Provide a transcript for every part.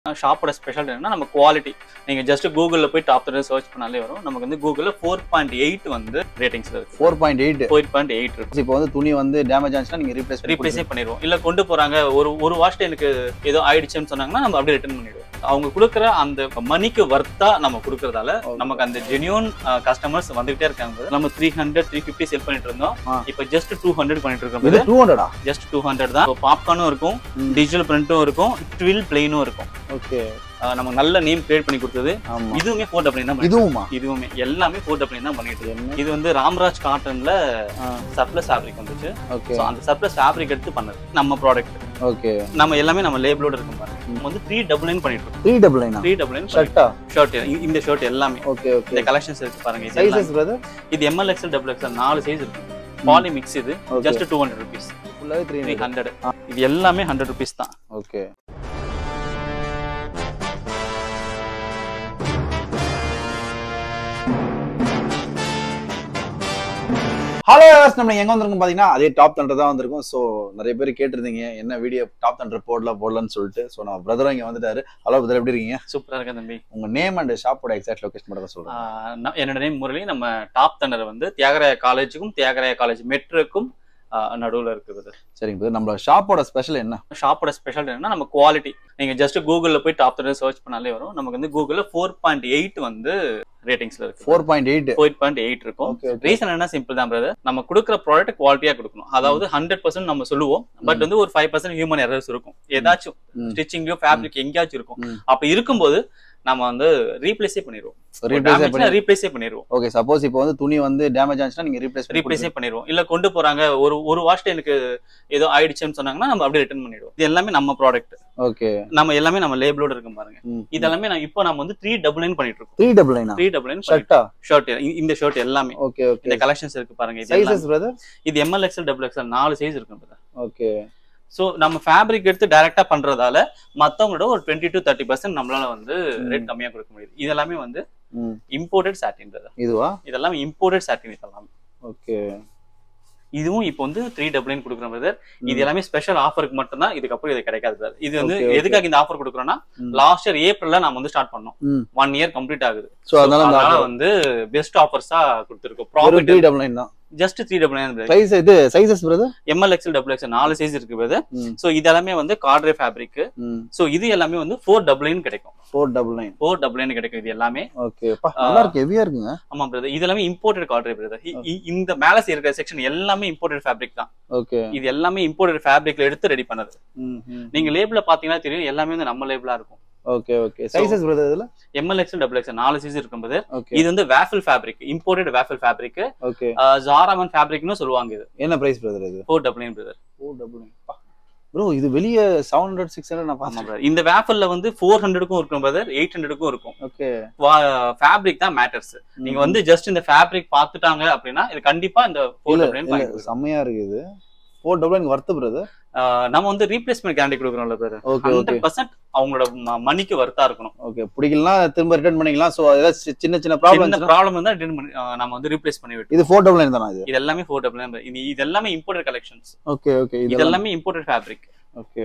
ஷாப்போட ஸ்பெஷல் என்னன்னா நம்ம குவாலிட்டி நீங்க ஜஸ்ட் கூகுள்ல போய் டாப் தடவை சர்ச் பண்ணாலே வரும் நமக்கு வந்து கூகுள்ல ஃபோர் பாயிண்ட் எயிட் வந்து ரேட்டிங்ஸ்ல இருக்கு four point eight four point eight இருக்கு இப்போ வந்து துணி வந்து டேமேஜ் ஆச்சுன்னா நீங்க ரீப்ளேஸ் ரீப்ளேஸே பண்ணிடுவோம் இல்ல கொண்டு போறாங்க ஒரு ஒரு வாஷ்ல எனக்கு ஏதோ ஆயிடுச்சுன்னு சொன்னாங்கன்னா நம்ம அப்படியே ரிட்டர்ன் பண்ணிடுவோம் அவங்க கொடுக்குற அந்த மணிக்கு வர்த்தா நம்ம கொடுக்கறதால Okay. நமக்கு அந்த ஜென்யூன் கஸ்டமர்ஸ் வந்துகிட்டே இருக்காங்க நம்ம three hundred three fifty sell பண்ணிட்டு இருந்தோம் ஆ. இப்போ ஜஸ்ட் டூ ஹண்ட்ரட் பண்ணிட்டு இது இருக்கோம் டூ ஹண்ட்ரடா ஜஸ்ட் டூ ஹண்ட்ரட் தான் பாப்கார்னும் இருக்கும் ம். டிஜிட்டல் பிரிண்ட்டும் இருக்கும் ட்வில் பிளெயினும் இருக்கும் ஓகே ஆஹ் நம்ம நல்ல நேம் கிரியேட் பண்ணி கொடுத்தது ஆமா இதுவுமே ஃபோர் டபுள் தான் பண்ணிட்டு இதுவுமா இருக்கோம். இதுவுமே எல்லாமே ஃபோர் டபுள் தான் பண்ணிட்டு இருக்கோம். என்ன இது வந்து ராம்ராஜ் காட்டன்ல சர்ப்ளஸ் ஃபேப்ரிக் வந்துச்சு ஓகே ஸோ அந்த சர்ப்ளஸ் ஃபேப்ரிக் எடுத்து பண்ணது நம்ம ப்ராடக்ட் ஓகே நம்ம எல்லாமே நம்ம லேபிளோட இருக்கும் பாருங்க நம்ம வந்து த்ரீ டபுள் நைன் பண்ணிட்டு இருக்கோம் த்ரீ டபுள் நைனா த்ரீ டபுள் நைன் ஷர்ட்டா ஷர்ட் இந்த ஷர்ட் எல்லாமே ஓகே ஓகே இந்த கலெக்ஷன்ஸ் இருக்கு பாருங்க இது எல்லாமே. சைஸஸ் பிரதர் இது எம்எல் எக்ஸ்எல் டபுள் எக்ஸ்எல் நாலு சைஸ் இருக்கு பாலி மிக்ஸ் இது okay just two hundred rupees ஃபுல்லாவே த்ரீ த்ரீ ஹண்ட்ரட் இது எல்லாமே ஹண்ட்ரட் ருபீஸ் தான் ஓகே ஹலோ நம்ம எங்க வந்திருக்கோம் பாத்தீங்கன்னா அதே டாப் தண்டர் தான் வந்திருக்கும் ஸோ நிறைய பேர் கேட்டிருந்தீங்க என்ன வீடியோ டாப் தண்டர் போடல போடலன்னு சொல்லிட்டு ஸோ நம்ம பிரதரும் இங்க வந்துட்டாரு ஹலோ பிரதர் எப்படி இருக்கீங்க சூப்பரா இருக்கு தம்பி உங்க நேம் அண்ட் ஷாப்போட எக்ஸாக்ட் லொகேஷன் மட்டும் சொல்றேன் ஆஹ் நான் என்னோட நேம் முரளி நம்ம டாப் தண்டர் வந்து தியாகராய காலேஜுக்கும் தியாகராய காலேஜ் மெட்ரோக்கும் நடுவில் இருக்குது சரிங்க பிரதர் நம்ம ஷாப்போட ஸ்பெஷல் என்ன ஷாப்போட ஸ்பெஷல் என்னன்னா நம்ம குவாலிட்டி நீங்க ஜஸ்ட் கூகுள்ல போய் டாப் தண்டர் சர்ச் பண்ணாலே வரும் நமக்கு வந்து கூகுள்ல ஃபோர் பாயிண்ட் எயிட் வந்து ரேட்டிங்ஸ்ல இருக்கு four point eight four point eight இருக்கும் ஓகே ஓகே ரீசன் என்ன சிம்பிள் தான் பிரதர் நம்ம கொடுக்குற ப்ராடக்ட் குவாலிட்டியா கொடுக்கணும் அதாவது ஹண்ட்ரட் பர்சன்ட் நம்ம சொல்லுவோம் பட் வந்து ஒரு ஃபைவ் பர்சன்ட் ஹியூமன் எரர்ஸ் இருக்கும் ஏதாச்சும் ம். ஸ்டிச்சிங்கோ ஃபேப்ரிக் எங்கேயாச்சும் இருக்கும் ம். அப்ப இருக்கும்போது நம்ம வந்து ரீப்ளேஸே பண்ணிடுவோம் ரீப்ளேஸ் பண்ணி ரீப்ளேஸே பண்ணிடுவோம் ஓகே சப்போஸ் இப்போ வந்து துணி வந்து டேமேஜ் ஆச்சுன்னா நீங்க ரீப்ளேஸ் ரீப்ளேஸே பண்ணிடுவோம் இல்ல கொண்டு போறாங்க ஒரு ஒரு வாஷ்ல எனக்கு ஏதோ ஆயிடுச்சுன்னு சொன்னாங்கன்னா நம்ம அப்படியே ரிட்டர்ன் பண்ணிடுவோம் இது எல்லாமே நம்ம ப்ராடக்ட் ஓகே நம்ம எல்லாமே நம்ம லேபிளோட இருக்கும் பாருங்க ம். இதெல்லாமே நான் இப்போ நம்ம வந்து த்ரீ டபுள் நைன் பண்ணிட்டு இருக்கோம் த்ரீ டபுள் நைனா த்ரீ டபுள் நைன் ஷர்ட்டா ஷர்ட் இந்த ஷர்ட் எல்லாமே ஓகே ஓகே இந்த கலெக்ஷன்ஸ் இருக்கு பாருங்க இது எல்லாமே. சைஸஸ் பிரதர் இது எம்எல் எக்ஸ்எல் டபுள் எக்ஸ்எல் நாலு சைஸ் இருக்கு brother. ஓகே ஸோ நம்ம ஃபேப்ரிக் எடுத்து டைரக்டா பண்றதால மத்தவங்களோட ஒரு டுவெண்ட்டி டு தேர்ட்டி பர்சன்ட் நம்மளால வந்து ம். ரேட் கம்மியா கொடுக்க முடியுது இது எல்லாமே வந்து ம் இம்போர்ட்டட் சாட்டின் இதுவா இதெல்லாம் இம்போர்ட்டட் சாட்டின் இதெல்லாம் ஓகே இதுவும் இப்போ வந்து த்ரீ டபுள் நைன் கொடுக்குறோம் brother. இது ம். எல்லாமே ஸ்பெஷல் ஆஃபருக்கு மட்டும்தான் இதுக்கப்புறம் இது கிடைக்காது brother. இது வந்து Okay, okay. எதுக்காக இந்த ஆஃபர் கொடுக்குறோம்னா ம். லாஸ்ட் இயர் ஏப்ரல்ல நம்ம வந்து ஸ்டார்ட் பண்ணோம் ம். ஒன் இயர் கம்ப்ளீட் ஆகுது சோ அதனால இந்த அதனால offer. வந்து பெஸ்ட் ஆஃபர்ஸா கொடுத்துருக்கோம் வெறும் ப்ராஃபிட் த்ரீ டபுள் நைன் தான் just three double nine size இது sizes brother ML XL double XL நாலு சைஸ் இருக்கு brother. ம் ஸோ இது எல்லாமே வந்து கார்ட்ரே ஃபேப்ரிக் ம் ஸோ இது எல்லாமே வந்து ஃபோர் டபுள் நைன் கிடைக்கும் four double nine four double nine கிடைக்கும் இது எல்லாமே ஓகே பா நல்லா இருக்கு ஹெவியா இருக்குங்க ஆமா பிரதர் இது எல்லாமே இம்போர்ட்டட் கார்ட்ரே பிரதர் இந்த மேல இருக்கிற செக்ஷன் எல்லாமே இம்போர்ட்டட் ஃபேப்ரிக் தான் ஓகே இது எல்லாமே இம்போர்ட்டட் ஃபேப்ரிக்ல எடுத்து ரெடி பண்ணது ம் ம் நீங்க லேபிள பாத்தீங்கன்னா தெரியும் எல்லாமே வந்து நம்ம லேபிளா இருக்கும் ஓகே ஓகே சைஸஸ் பிரதர் இதுல எம்எல் எக்ஸ்எல் டபுள் எக்ஸ்எல் நாலு சைஸ் இருக்கும் போது ஓகே இது வந்து waffle fabric imported waffle fabric okay ஜாராமன் ஃபேப்ரிக்னு சொல்லுவாங்க இது என்ன பிரைஸ் பிரதர் இது four double nine brother four double nine bro இது வெளியே செவன் ஹண்ட்ரட் சிக்ஸ் ஹண்ட்ரட் நான் ஆமா பார்த்தேன் brother. இந்த வேஃபில்ல வந்து ஃபோர் ஹண்ட்ரடுக்கும் இருக்கும் பிரதர் எயிட் ஹண்ட்ரடுக்கும் இருக்கும் ஓகே ஃபேப்ரிக் தான் மேட்டர்ஸ் நீங்க வந்து ஜஸ்ட் இந்த ஃபேப்ரிக் பார்த்துட்டாங்க அப்படின்னா இது கண்டிப்பா இந்த ஃபோர் இல்ல டபுள் நைன் இல்ல செம்மையா இருக்கு இது four double nine worth brother நம்ம வந்து ரீப்ளேஸ்மெண்ட் கேரண்டி கொடுக்குறோம்ல brother okay okay hundred percent அவங்களோட ம- மணிக்கு வர்த்தா இருக்கணும் ஓகே பிடிக்கலாம் திரும்ப ரிட்டர்ன் பண்ணிக்கலாம் ஸோ ஏதாவது சி- சின்ன சின்ன சின்ன ப்ராப்ளம் ப்ராப்ளம் இருந்தா return பண்ணி ஆஹ் நம்ம வந்து ரீப்ளேஸ் பண்ணி விட்டு இது ஃபோர் டபுள் நைன் தானா இது இது எல்லாமே ஃபோர் டபுள் நைன் இது இது எல்லாமே இம்போர்ட்டட் கலெக்ஷன்ஸ் ஓகே ஓகே இது இதெல்லாம் எல்லாமே இம்போர்ட்டட் ஃபேப்ரிக் ஓகே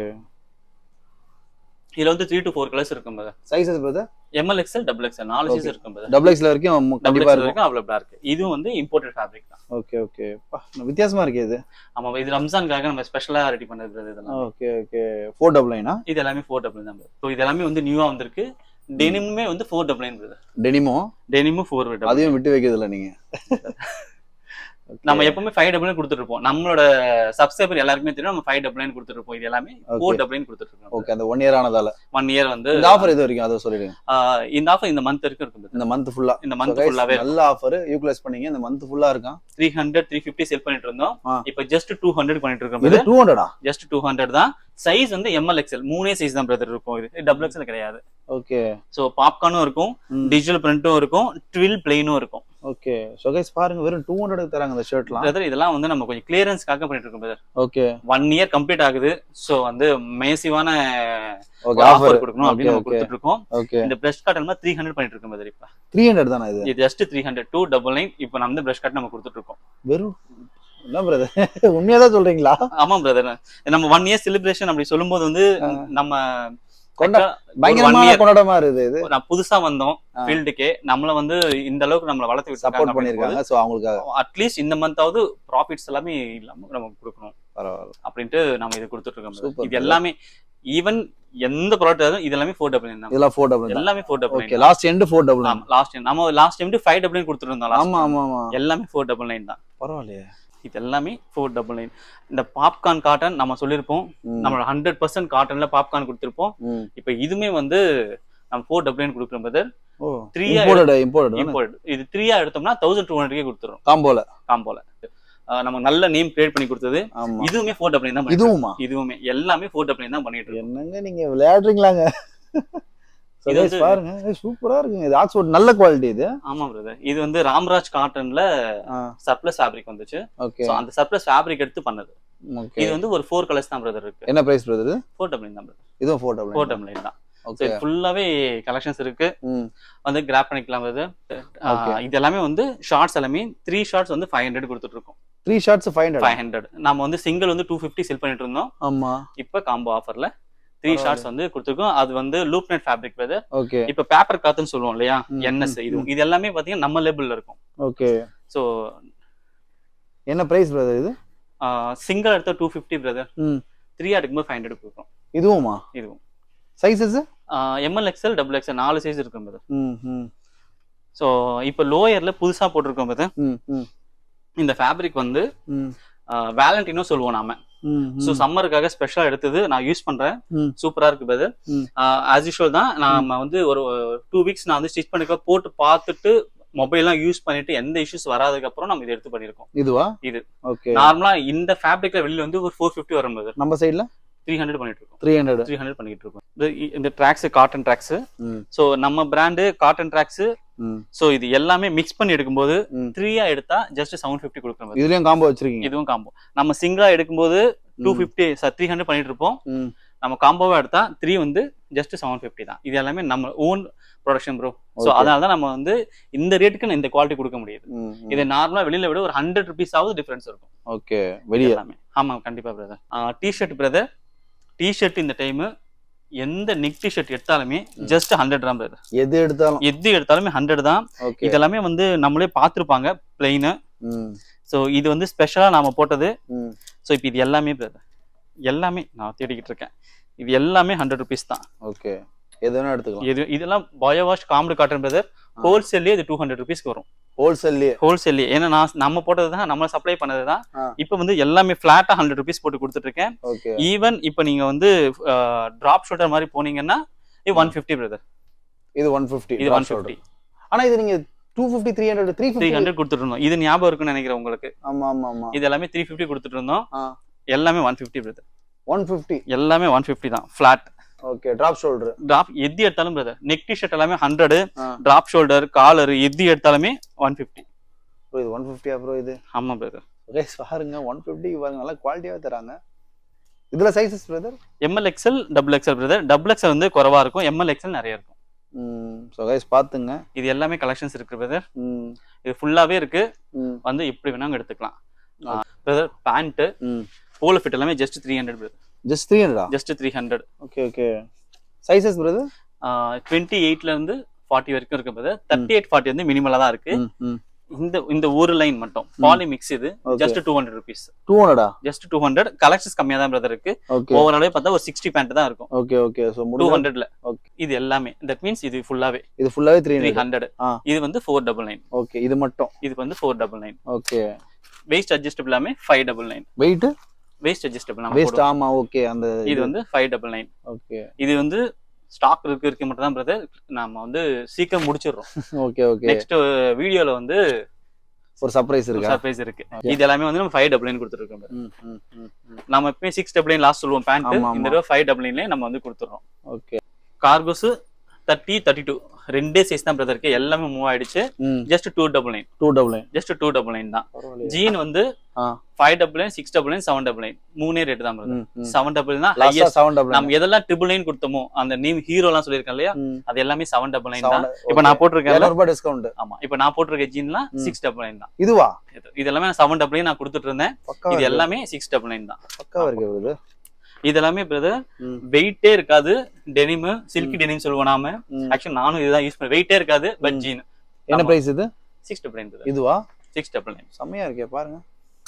இதுல வந்து த்ரீ டு ஃபோர் கலர்ஸ் இருக்கும் brother sizes brother ML XL double XL நாலு Okay. சைஸ் இருக்கும் பிரதர் டபுள் எக்ஸ்ல வரைக்கும் டபுள் கண்டிப்பா எக்ஸ்எல் இருக்கும் வரைக்கும் அவைலபிளா இருக்கு இதுவும் வந்து இம்போர்ட்டட் ஃபேப்ரிக் தான் ஓகே ஓகே வித்தியாசமா இருக்கு இது ஆமா இது ரம்ஜானுக்காக நம்ம ஸ்பெஷலா ரெடி பண்ணது brother இதெல்லாம் ஓகே ஓகே ஃபோர் டபுள் நைனா இது எல்லாமே ஃபோர் டபுள் தான் ஸோ இது எல்லாமே வந்து நியூவா வந்திருக்கு டெனிமுமே வந்து ஃபோர் டபுள் நைன் பிரதர் டெனிமோ டெனிமும் ஃபோர் டபுள் அதையும் விட்டு வைக்கிறது இல்ல நீங்க நம்ம எப்பவுமே ஃபைவ் டபுள் நைன் கொடுத்துட்டு இருப்போம் நம்மளோட சப்ஸ்கிரைபர் எல்லாருக்குமே தெரியும் நம்ம ஃபைவ் டபுள் நைன் கொடுத்துட்டு இருப்போம் இது எல்லாமே ஃபோர் டபுள் நைன் கொடுத்துட்டு இருக்கோம் ஓகே அந்த ஒன் இயர் ஆனதால ஒன் இயர் வந்து இந்த ஆஃபர் எது வரைக்கும் அதை சொல்லிடுங்க ஆஹ் இந்த ஆஃபர் இந்த மந்த் வரைக்கும் இருக்கும் இந்த மந்த் ஃபுல்லா இந்த மந்த் ஃபுல்லாவே நல்ல ஆஃபர் யூட்டிலைஸ் பண்ணீங்க இந்த மந்த் ஃபுல்லா இருக்கான் three hundred three fifty sell பண்ணிட்டு இருந்தோம் ஆ. இப்போ ஜஸ்ட் டூ ஹண்ட்ரட் பண்ணிட்டு இது இருக்கோம் டூ ஹண்ட்ரடா ஜஸ்ட் டூ ஹண்ட்ரட் தான் சைஸ் வந்து எம்எல் எக்ஸ்எல் மூணே சைஸ் தான் பிரதர் இருக்கும் இது டபுள் எக்ஸ்எல் கிடையாது ஓகே ஸோ பாப்கார்னும் இருக்கும் டிஜிட்டல் பிரிண்ட்டும் இருக்கும் ட்வில் பிளெயினும் இருக்கும் ஓகே ஸோ கைஸ் பாருங்க வெறும் டூ ஹண்ட்ரட் தராங்க அந்த ஷர்ட்லாம் பிரதர் இதெல்லாம் வந்து நம்ம கொஞ்சம் கிளியரன்ஸ்க்காக பண்ணிட்டு இருக்கோம் brother okay one year complete ஆகுது ஸோ வந்து மேசிவான ஓகே ஆஃபர் ஆஃபர் கொடுக்கணும் அப்படின்னு நம்ம ஓகே கொடுத்துட்டு இருக்கோம் ஓகே இந்த பிரஷ் காட்டன் த்ரீ ஹண்ட்ரட் பண்ணிட்டு இருக்கோம் பிரதர் இப்போ த்ரீ ஹண்ட்ரட் தானே இது இது just three hundred two double nine இப்போ நம்ம வந்து பிரஷ் காட் நம்ம கொடுத்துட்டு இருக்கோம் வெறும் என்ன பிரதர் உண்மையா தான் சொல்றீங்களா ஆமா பிரதர் நம்ம ஒன் இயர் செலிப்ரேஷன் அப்படி சொல்லும்போது வந்து நம்ம கொண்டா Actually, பயங்கரமான year. கொண்டாடமா இருக்குது இது நான் புதுசா வந்தோம் ஆ. ஃபீல்டுக்கே நம்மள வந்து இந்த அளவுக்கு நம்மள வளர்த்து சப்போர்ட் பண்ணிருக்காங்க சோ அவங்களுக்கு அட்லீஸ்ட் இந்த மந்தாவது ப்ராஃபிட்ஸ் எல்லாமே இல்லாம நமக்கு கொடுக்கணும் பரவாயில்ல அப்படின்ட்டு நம்ம இது கொடுத்துட்டு இருக்கோம் Super, brother. இது எல்லாமே ஈவன் எந்த ப்ராடக்ட் இது எல்லாமே ஃபோர் டபுள் தான் இதெல்லாம் ஃபோர் டபுள் எல்லாமே four double okay last end four double ஆமா லாஸ்ட் டைம் நம்ம லாஸ்ட் டைம் ஃபைவ் டபுள் கொடுத்துட்டு இருந்தோம் last ஆமா time. ஆமா ஆமா எல்லாமே ஃபோர் டபுள் நைன் தான் பரவாயில்லையே இது எல்லாமே ஃபோர் டபுள் நைன் இந்த பாப்கார்ன் காட்டன் நம்ம சொல்லியிருப்போம் ம், நம்மளோட ஹண்ட்ரட் பர்சன்ட் காட்டன்ல பாப்கார்ன் கொடுத்துருப்போம் ம். இப்போ இதுமே வந்து நம்ம ஃபோர் டபுள் நைன் கொடுக்குறோம் பிரதர் ஓ Three இம்போர்ட்டட் இம்போர்ட்டட் இம்போர்ட் இது த்ரீயா எடுத்தோம்னா தௌசண்ட் டூ ஹண்ட்ரட்கே கொடுத்துரும் காம்போல காம்போல அஹ் நமக்கு நல்ல நேம் கிரியேட் பண்ணி கொடுத்தது ஆமா இதுவுமே ஃபோர் டபுள் நைன் தான் பண்ணிட்டு இதுவுமா இருக்கோம். இதுவுமே எல்லாமே ஃபோர் டபுள் நைன் தான் பண்ணிட்டு இருக்கோம் என்னங்க நீங்க விளையாடுறீங்களாங்க So இது guys, வந்து- பாருங்க சூப்பரா இருக்குங்க இது ஆக்ஸ்போர்ட் நல்ல குவாலிட்டி இது ஆமா பிரதர் இது வந்து ராம்ராஜ் காட்டன்ல சர்ப்ளஸ் ஃபேப்ரிக் வந்துச்சு ஓகே So, அந்த சர்ப்ளஸ் ஃபேப்ரிக் எடுத்து பண்ணது ஓகே இது வந்து ஒரு ஃபோர் கலர்ஸ் தான் பிரதர் இருக்கு என்ன price brother four double nine தான் பிரதர் இதுவும் four double four double nine தான் ஓகே ஃபுல்லாவே கலெக்ஷன்ஸ் இருக்கு ம் வந்து கிராப் பண்ணிக்கலாம் அது Okay. இது எல்லாமே வந்து ஷார்ட்ஸ் எல்லாமே த்ரீ ஷார்ட்ஸ் வந்து ஃபைவ் ஹண்ட்ரட் கொடுத்துட்டு இருக்கோம் three shorts five hundred five hundred நம்ம வந்து சிங்கிள் வந்து டூ ஃபிஃப்டி செல் பண்ணிட்டு இருந்தோம் ஆமா இப்போ காம்போ ஆஃபர்ல த்ரீ பரவாயில்ல. ஷார்ட்ஸ் வந்து கொடுத்துருக்கோம் அது வந்து loop net fabric weather okay இப்போ பேப்பர் காத்துன்னு சொல்லுவோம் இல்லையா ம், என்எஸ் ம், இது ம். இது எல்லாமே பாத்தீங்கன்னா நம்ம லேபிள்ல இருக்கும் ஓகே ஸோ என்ன பிரைஸ் பிரதர் இது சிங்கிள் எடுத்த டூ ஃபிஃப்டி பிரதர் ம் த்ரீ எடுக்கும்போது ஃபைவ் ஹண்ட்ரட் கொடுக்கும் இதுவுமா இதுவும் sizes ML XL double XL நாலு சைஸ் இருக்கும் பிரதர் ம் ம் ஸோ இப்போ லோயர்ல புதுசா போட்டிருக்கோம் பிரதர் ம் ம் இந்த ஃபேப்ரிக் வந்து ம் வேலண்டினோ சொல்லுவோம் நாம ம் ஸோ சம்மருக்காக ஸ்பெஷலா எடுத்தது நான் யூஸ் பண்றேன் ம். சூப்பரா இருக்கு பிரதர் ம். ஆஸ் யூஷுவல் தான் நாம வந்து ஒரு டூ வீக்ஸ் நான் வந்து ஸ்டிச் பண்ணிக்க போட்டு பார்த்துட்டு மொபைல்லாம் யூஸ் பண்ணிட்டு எந்த இஷ்யூஸ் வராதுக்கு அப்புறம் நம்ம இதை எடுத்து பண்ணிருக்கோம் இதுவா இது. ஓகே நார்மலா இந்த ஃபேப்ரிக்ல வெளியில வந்து ஒரு ஃபோர் ஃபிஃப்டி வரும் பிரதர் நம்ம சைடுல த்ரீ ஹண்ட்ரட் பண்ணிட்டு இருக்கோம் த்ரீ ஹண்ட்ரட் த்ரீ ஹண்ட்ரட் பண்ணிட்டு இருக்கோம் இது- இந்த ட்ராக்ஸ் காட்டன் ட்ராக்ஸ் ம் ஸோ நம்ம பிராண்டு காட்டன் ட்ராக்ஸ் ம் ஸோ இது எல்லாமே மிக்ஸ் பண்ணி எடுக்கும்போது ம். த்ரீயா எடுத்தா ஜஸ்ட் செவன் ஃபிஃப்டி கொடுக்குறோம் brother. இதுலயும் காம்போ வச்சிருக்கீங்க இதுவும் காம்போ நம்ம சிங்கிளா எடுக்கும்போது டூ ம். ஃபிஃப்டி த்ரீ ஹண்ட்ரட் பண்ணிட்டு இருப்போம் ம் நம்ம காம்போவா எடுத்தா த்ரீ வந்து ஜஸ்ட் செவன் ஃபிஃப்டி தான் இது எல்லாமே நம்ம own production bro so Okay. அதனால தான் நம்ம வந்து இந்த ரேட்டுக்கு இந்த குவாலிட்டி கொடுக்க முடியுது ம் இது நார்மலா வெளியில விட ஒரு ஹண்ட்ரட் ருபீஸ் ஆகுது டிஃபரன்ஸ் இருக்கும் ஓகே வெளிய எல்லாமே ஆமா கண்டிப்பா பிரதர் டிஷர்ட் பிரதர் டிஷர்ட் இந்த டைம் எந்த நெக் டிஷர்ட் எடுத்தாலுமே ஜஸ்ட் ஹண்ட்ரட் தான் பிரதர் எது எடுத்தாலும் எது எடுத்தாலுமே ஹண்ட்ரட் தான் ஓகே இதெல்லாமே வந்து நம்மளே பார்த்துருப்பாங்க பிளெயின் ம் ஸோ இது வந்து ஸ்பெஷலா நாம போட்டது ம் ஸோ இப்போ இது எல்லாமே பிரதர் எல்லாமே நான் தேடிக்கிட்டு இருக்கேன் இது எல்லாமே ஹண்ட்ரட் ருபீஸ் தான் ஓகே எது வேணா எடுத்துக்கலாம் இது இதெல்லாம் பயோவாஷ் காம்பு காட்டன் பிரதர் ஆ. ஹோல்சேல்லே இது டூ ஹண்ட்ரட் ருபீஸ்க்கு வரும் ஹோல்சேல்லே ஹோல்சேல்லே ஏன்னா நான் நம்ம போட்டது தான் நம்ம சப்ளை பண்ணது தான் ஆ. இப்போ வந்து எல்லாமே ஃபிளாட்டா ஹண்ட்ரட் ருபீஸ் போட்டு கொடுத்துட்டு இருக்கேன் ஓகே ஈவன் இப்போ நீங்க வந்து டிராப் ஷூட்டர் மாதிரி போனீங்கன்னா இது ஒன் ஃபிஃப்டி பிரதர் இது ஒன் ஃபிஃப்டி இது ஒன் ஃபிஃப்டி ஆனா இது நீங்க two fifty three hundred three three fifty hundred கொடுத்துட்டு இருந்தோம் இது ஞாபகம் இருக்குன்னு நினைக்கிறேன் உங்களுக்கு ஆமா ஆமா ஆமா இது எல்லாமே த்ரீ ஃபிஃப்டி கொடுத்துட்டு இருந்தோம் ஆ. எல்லாமே one fifty brother one fifty எல்லாமே ஒன் ஃபிஃப்டி தான் flat okay drop shoulder drop எது எடுத்தாலும் பிரதர் நெக் டிஷர்ட் எல்லாமே ஹண்ட்ரட் ஆ. டிராப் ஷோல்டர் காலர் எது எடுத்தாலுமே ஒன் ஃபிஃப்டி ப்ரோ இது ஒன் ஃபிஃப்டியா ப்ரோ இது ஆமா பிரதர் கைஸ் பாருங்க ஒன் ஃபிஃப்டி பாருங்க நல்லா குவாலிட்டியாவே தராங்க இதுல sizes brother ML XL double XL brother double XL வந்து குறவா இருக்கும் எம்எல் எக்ஸ்எல் நிறைய இருக்கும் ம் ஸோ கைஸ் பாத்துங்க இது எல்லாமே கலெக்ஷன்ஸ் இருக்கு பிரதர் ம் இது ஃபுல்லாவே இருக்கு ம் வந்து எப்படி வேணாலும் எடுத்துக்கலாம் பிரதர் பேண்ட் ம் போலோ ஃபிட் எல்லாமே just three hundred brother just three ஹண்ட்ரடா just three hundred okay okay sizes brother twenty எயிட்ல இருந்து ஃபார்ட்டி வரைக்கும் இருக்கு பிரதர் தேர்ட்டி எயிட் ஃபார்ட்டி வந்து மினிமலா தான் இருக்கு ம் ம் இந்த இந்த ஒரு லைன் மட்டும் பாலி மிக்ஸ் இது Okay. Just two hundred rupees two ஹண்ட்ரடா ஜஸ்ட் டூ ஹண்ட்ரட் கலெக்ஷன்ஸ் கம்மியா தான் பிரதர் இருக்கு ஓகே ஓவராலே பார்த்தா ஒரு சிக்ஸ்டி பேண்ட் தான் இருக்கும் ஓகே ஓகே ஸோ டூ முடிஞ்ச ஹண்ட்ரட்ல Okay. இது எல்லாமே தட் மீன்ஸ் இது ஃபுல்லாவே இது ஃபுல்லாவே த்ரீ த்ரீ ஹண்ட்ரட் ஹண்ட்ரட் ஆ. இது வந்து ஃபோர் டபுள் நைன் ஓகே இது மட்டும் இதுக்கு வந்து four double nine okay waist adjustable எல்லாமே five double nine wait waist adjustable waist ஆமா ஓகே அந்த இது வந்து ஃபைவ் டபுள் நைன் ஓகே இது வந்து ஸ்டாக் இருக்கு இருக்கு மட்டும் தான் பிரதர் நாம வந்து சீக்கிரம் முடிச்சிடுறோம் ஓகே ஓகே நெக்ஸ்ட் வீடியோல வந்து ஒரு சர்ப்ரைஸ் இருக்கா சர்ப்ரைஸ் இருக்கு இது எல்லாமே வந்து நம்ம ஃபைவ் டபுள் நைன் கொடுத்துருக்கோம் ம் ம் ம் ம் நம்ம எப்பவுமே சிக்ஸ் டபுள் நைன் லாஸ்ட் சொல்லுவோம் பேண்ட் ஆமா, ஆமா. இந்த தடவை ஃபைவ் டபுள் நைன்லேயே நம்ம வந்து கொடுத்துறோம் okay cargos thirty thirty two ரெண்டே சைஸ் தான் பிரதர் இருக்கு எல்லாமே மூவ் ஆயிடுச்சு ம் just two double nine two double nine just two double nine தான் பரவாயில்லையே ஜீன் வந்து ஆ. Five double nine six double nine seven double nine மூணே ரேட் தான் பிரதர் ம் ம் செவன் டபுள் தான் லாஸ்டா highest. செவன் டபுள் நம்ம எதெல்லாம் ட்ரிபிள் நைன் கொடுத்தோமோ அந்த நேம் ஹீரோ எல்லாம் சொல்லியிருக்கேன் இல்லையா ம் அது எல்லாமே செவன் டபுள் நைன் செவன் தான் இப்ப நான் போட்டிருக்கேன் ரூபாய் டிஸ்கவுண்ட் ஆமா இப்ப நான் போட்டிருக்க ஜீன்லாம் ம். சிக்ஸ் டபுள் நைன் தான் இதுவா இது- இது எல்லாமே செவன் டபுள் நைன் நான் கொடுத்துட்டு இருந்தேன் பக்கா இது எல்லாமே சிக்ஸ் டபுள் நைன் தான் பக்கா இருக்கு இது இதெல்லாமே பிரதர் ம். வெயிட்டே இருக்காது டெனிம் சில்கி டெனிம் சொல்லுவோம் நாம ம். ஆக்சுவலி நானும் இதுதான் யூஸ் பண்ணேன் வெயிட்டே இருக்காது பட் ம். ஜீன் என்ன ஆமா. பிரைஸ் இது சிக்ஸ் டபுள் நைன் பிரதர் இதுவா சிக்ஸ் டபுள் நைன் செம்மையா இருக்கே பாருங்க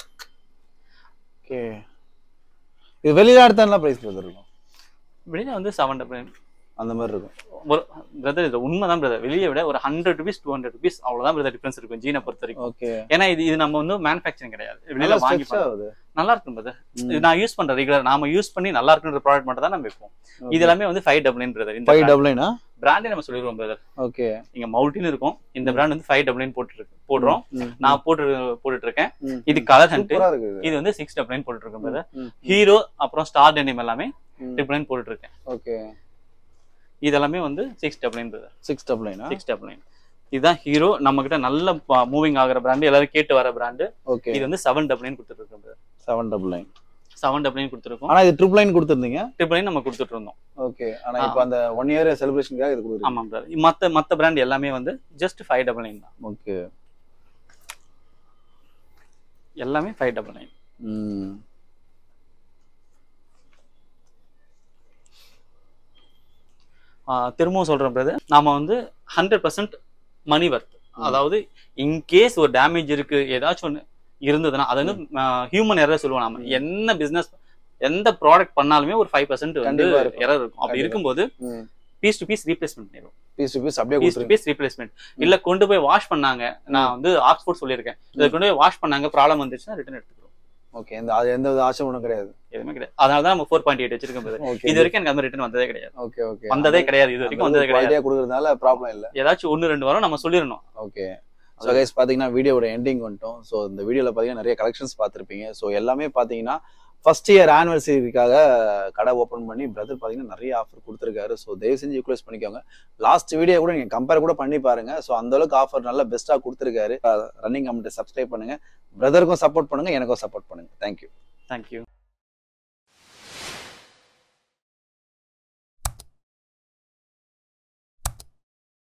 ஓகே இது வெளியில எடுத்தா என்ன பிரைஸ் இருக்கும் வெளியில வந்து செவன் டபுள் நைன் அந்த மாதிரி இருக்கும் ஒரு பிரதர் இது உண்மைதான் பிரதர் வெளியே விட ஒரு hundred rupees two hundred rupees அவ்வளவுதான் பிரதர் டிஃபரன்ஸ் இருக்கும் ஜீனை பொறுத்த வரைக்கும் ஓகே ஏன்னா இது இது நம்ம வந்து மேனுஃபேக்சரிங் கிடையாது வெளியில நல்லா வாங்கி ஸ்ட்ரெச் ஆகுது நல்லா இருக்கும் பிரதர் ம். இது நான் யூஸ் பண்ற ரெகுலர் நாம யூஸ் பண்ணி நல்லா இருக்குன்ற ப்ராடக்ட் மட்டும் தான் நம்ம வைப்போம் இது எல்லாமே வந்து ஃபைவ் டபுள் நைன் பிரதர் இந்த ஃபைவ் டபுள் நைனா பிராண்டே நம்ம சொல்லிடுவோம் பிரதர் ஓகே இங்க மவுல்டின்னு இருக்கும் இந்த பிராண்ட் வந்து ஃபைவ் டபுள் நைன் போட்டுருக்கு போடுறோம் ம், நான் போட்டு போட்டுட்டு இருக்கேன் ம், இது ம். கலர் ஹண்ட் சூப்பரா இருக்குது இது வந்து சிக்ஸ் டபுள் நைன் போட்டுட்டு இருக்கேன் பிரதர் ம், ம், ஹீரோ அப்புறம் ஸ்டார் டெனிம் எல்லாமே ம். ட்ரிபிள் நைன் போட்டுட்டு இருக்கேன் ஓகே இதெல்லாமே வந்து six double nine brother six double நைனா சிக்ஸ் டபுள் நைன் இதுதான் ஹீரோ நம்ம கிட்ட நல்ல மூவிங் ஆகுற பிராண்டு எல்லாரும் கேட்டு வர பிராண்டு ஓகே இது வந்து செவன் டபுள் நைன் கொடுத்துருக்கோம் brother seven double nine seven double nine கொடுத்துருக்கோம் ஆனா இது ட்ரிபிள் நைன் கொடுத்துருந்தீங்க ட்ரிபிள் நைன் நம்ம கொடுத்துட்டு இருந்தோம் ஓகே ஆனா இப்போ அந்த ஒன் இயர் செலிப்ரேஷனுக்காக இது கொடுக்குறீங்க ஆமா பிரதர் மத்த மத்த பிராண்ட் எல்லாமே வந்து ஜஸ்ட் ஃபைவ் டபுள் நைன் தான் ஓகே எல்லாமே ஃபைவ் டபுள் நைன் ம் திரும்பவும் சொல்றேன் பிரதர் நாம வந்து ஹண்ட்ரட் பர்சன்ட் மணி வர்த் அதாவது இன்கேஸ் ஒரு டேமேஜ் இருக்கு ஏதாச்சும் ஒன்று இருந்ததுன்னா அது வந்து ஹியூமன் எரர் சொல்லுவோம் நாம என்ன பிசினஸ் எந்த ப்ராடக்ட் பண்ணாலுமே ஒரு ஃபைவ் பர்சன்ட் வந்து கண்டிப்பா இருக்கும். எரர் இருக்கும் அப்படி கண்டிப்பா. இருக்கும்போது ம் பீஸ் டு பீஸ் ரீப்ளேஸ்மெண்ட் பண்ணிடும் பீஸ் டு பீஸ் அப்படியே பீஸ் டு கொடுத்துருங்க பீஸ் ரீப்ளேஸ்மெண்ட் இல்ல கொண்டு போய் வாஷ் பண்ணாங்க நான் வந்து ஆக்ஸ்போர்ட் சொல்லியிருக்கேன் இதை கொண்டு போய் வாஷ் பண்ணாங்க ப்ராப்ளம் வந்துச்சுன்னா ரிட்டர்ன் எடுத்துக்கிறோம் ஓகே இந்த அது எந்த வித ஆசை ஒன்றும் கிடையாது எதுவுமே கிடையாது அதனால தான் நம்ம ஃபோர் பாயிண்ட் எயிட் வச்சிருக்கோம் brother. ஓகே இது வரைக்கும் எனக்கு அந்த ரிட்டர்ன் வந்ததே கிடையாது ஓகே ஓகே வந்ததே கிடையாது இது வரைக்கும் வந்ததே கிடையாது குவாலிட்டியா கொடுக்கறதுனால ப்ராப்ளம் இல்ல ஏதாச்சும் ஒன்னு ரெண்டு வாரம் நம்ம சொல்லிடணும் ஓகே ஸோ கைஸ் பார்த்தீங்கன்னா வீடியோட எண்டிங் வந்துட்டோம் ஸோ இந்த வீடியோவில் பார்த்தீங்கன்னா நிறைய கலெக்ஷன்ஸ் பார்த்துருப்பீங்க ஸோ எல்லாமே பார்த்தீங்கன்னா ஃபர்ஸ்ட் இயர் ஆனிவர்சரிக்காக கடை ஓப்பன் பண்ணி பிரதர் பார்த்தீங்கன்னா நிறைய ஆஃபர் கொடுத்துருக்காரு ஸோ தயவு செஞ்சு யூட்டிலைஸ் பண்ணிக்கோங்க லாஸ்ட் வீடியோ கூட நீங்கள் கம்பேர் கூட பண்ணி பாருங்க ஸோ அந்த அளவுக்கு ஆஃபர் நல்லா பெஸ்ட்டாக கொடுத்துருக்காரு ரன்னிங் கமெண்ட்டை சப்ஸ்கிரைப் பண்ணுங்க பிரதருக்கும் சப்போர்ட் பண்ணுங்க எனக்கும் சப்போர்ட் பண்ணுங்க தேங்க்யூ தேங்க்யூ